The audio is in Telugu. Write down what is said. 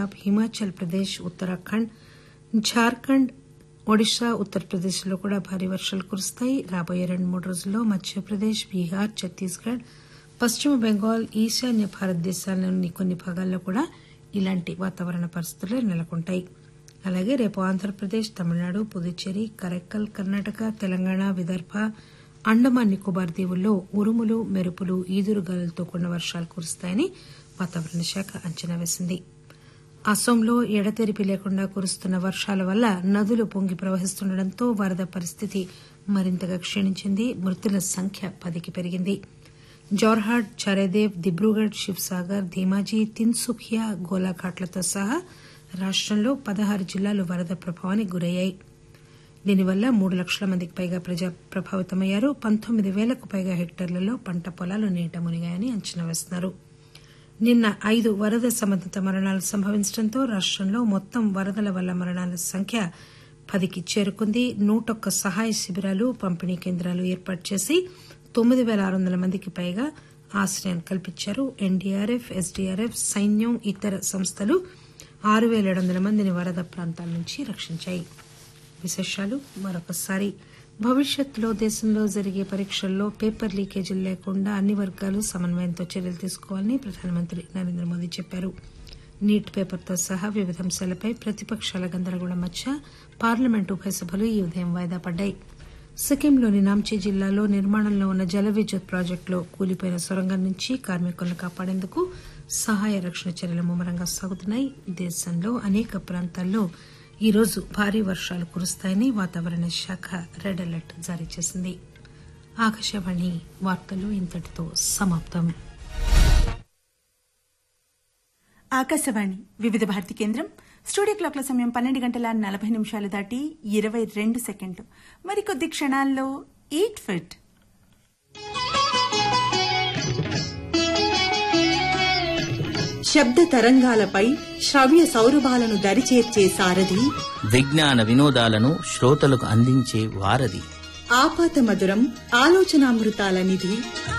పంజాబ్ హిమాచల్ ప్రదేశ్ ఉత్తరాఖండ్ జార్ఖండ్ ఒడిశా ఉత్తరప్రదేశ్ లో కూడా భారీ వర్షాలు కురుస్తాయి రాబోయే రెండు మూడు రోజుల్లో మధ్యప్రదేశ్ బీహార్ ఛత్తీస్గఢ్ పశ్చిమ బెంగాల్ ఈశాన్య భారతదేశాల్లోని కొన్ని భాగాల్లో కూడా ఇలాంటి వాతావరణ పరిస్థితులు నెలకొంటాయి అలాగే రేపు ఆంధ్రప్రదేశ్ తమిళనాడు పుదుచ్చేరి కరైక్కల్ కర్ణాటక తెలంగాణ విదర్భ అండమాన్ నికోబార్ దీవుల్లో ఉరుములు మెరుపులు ఈదురుగాలులతో కూడిన వర్షాలు కురుస్తాయని వాతావరణ శాఖ అంచనా వేసింది అస్సోంలో ఎడతెరిపి లేకుండా కురుస్తున్న వర్షాల వల్ల నదులు పొంగి ప్రవహిస్తుండటంతో వరద పరిస్థితి మరింతగా క్షీణించింది మృతుల సంఖ్య పదికి పెరిగింది జోర్హాట్ చరేదేవ్ దిబ్రూగఢ్ శివ్సాగర్ ధీమాజీ తిన్సుఖియా గోలాఘాట్లతో సహా రాష్టంలో పదహారు జిల్లాలు వరద ప్రభావానికి గురయ్యాయి దీనివల్ల మూడు లక్షల మందికి పైగా ప్రజా ప్రభావితమయ్యారు పంతొమ్మిది వేలకు పైగా హెక్టార్లలో పంట పొలాలు నీట మునిగాయని అంచనా వేస్తున్నారు నిన్న ఐదు వరద సంబంధిత మరణాలు సంభవించడంతో రాష్టంలో మొత్తం వరదల వల్ల మరణాల సంఖ్య పదికి చేరుకుంది నూటొక్క సహాయ శిబిరాలు పంపిణీ కేంద్రాలు ఏర్పాటు చేసి తొమ్మిది పేల ఆరు వందల మందికి పైగా ఆశ్రయం కల్పించారు ఎన్డీఆర్ఎఫ్ ఎస్డీఆర్ఎఫ్ సైన్యం ఇతర సంస్థలు ఆరు పేల ఏడు వందల మందిని వరద ప్రాంతాల నుంచి రక్షించాయి విశేషాలు మరొకసారి భవిష్యత్తులో దేశంలో జరిగే పరీక్షల్లో పేపర్ లీకేజీలు లేకుండా అన్ని వర్గాలు సమన్వయంతో చర్యలు తీసుకోవాలని ప్రధానమంత్రి నరేంద్ర మోదీ చెప్పారు నీట్ పేపర్తో సహా వివిధ అంశాలపై ప్రతిపక్షాల గందరగోళం మధ్య పార్లమెంటు ఉభయ సభలు ఈ ఉదయం వాయిదా పడ్డాయి సిక్కింలోని నాంచీ జిల్లాలో నిర్మాణంలో ఉన్న జల విద్యుత్ ప్రాజెక్టులో కూలిపోయిన సొరంగం నుంచి కార్మికులను కాపాడేందుకు సహాయ రక్షణ చర్యలు ముమ్మరంగా సాగుతున్నాయి దేశంలో అనేక ప్రాంతాల్లో ఈ రోజు భారీ వర్షాలు కురుస్తాయని వాతావరణ శాఖ రెడ్ అలర్ట్ జారీ చేసింది ఆకాశవాణి వార్తలు ఇంతటితో సమాప్తం ఆకాశవాణి వివిధ భారతి కేంద్రం స్టూడియో క్లాక్ల సమయం పన్నెండు గంటల నలభై నిమిషాలు దాటి ఇరవై రెండు సెకండ్లు మరికొద్ది క్షణాల్లో ఈట్ ఫిట్ శబ్ద తరంగాలపై శ్రవ్య సౌరభాలను దరిచేర్చే సారథి విజ్ఞాన వినోదాలను శ్రోతలకు అందించే వారధి ఆపాత మధురం ఆలోచనామృతాల నిధి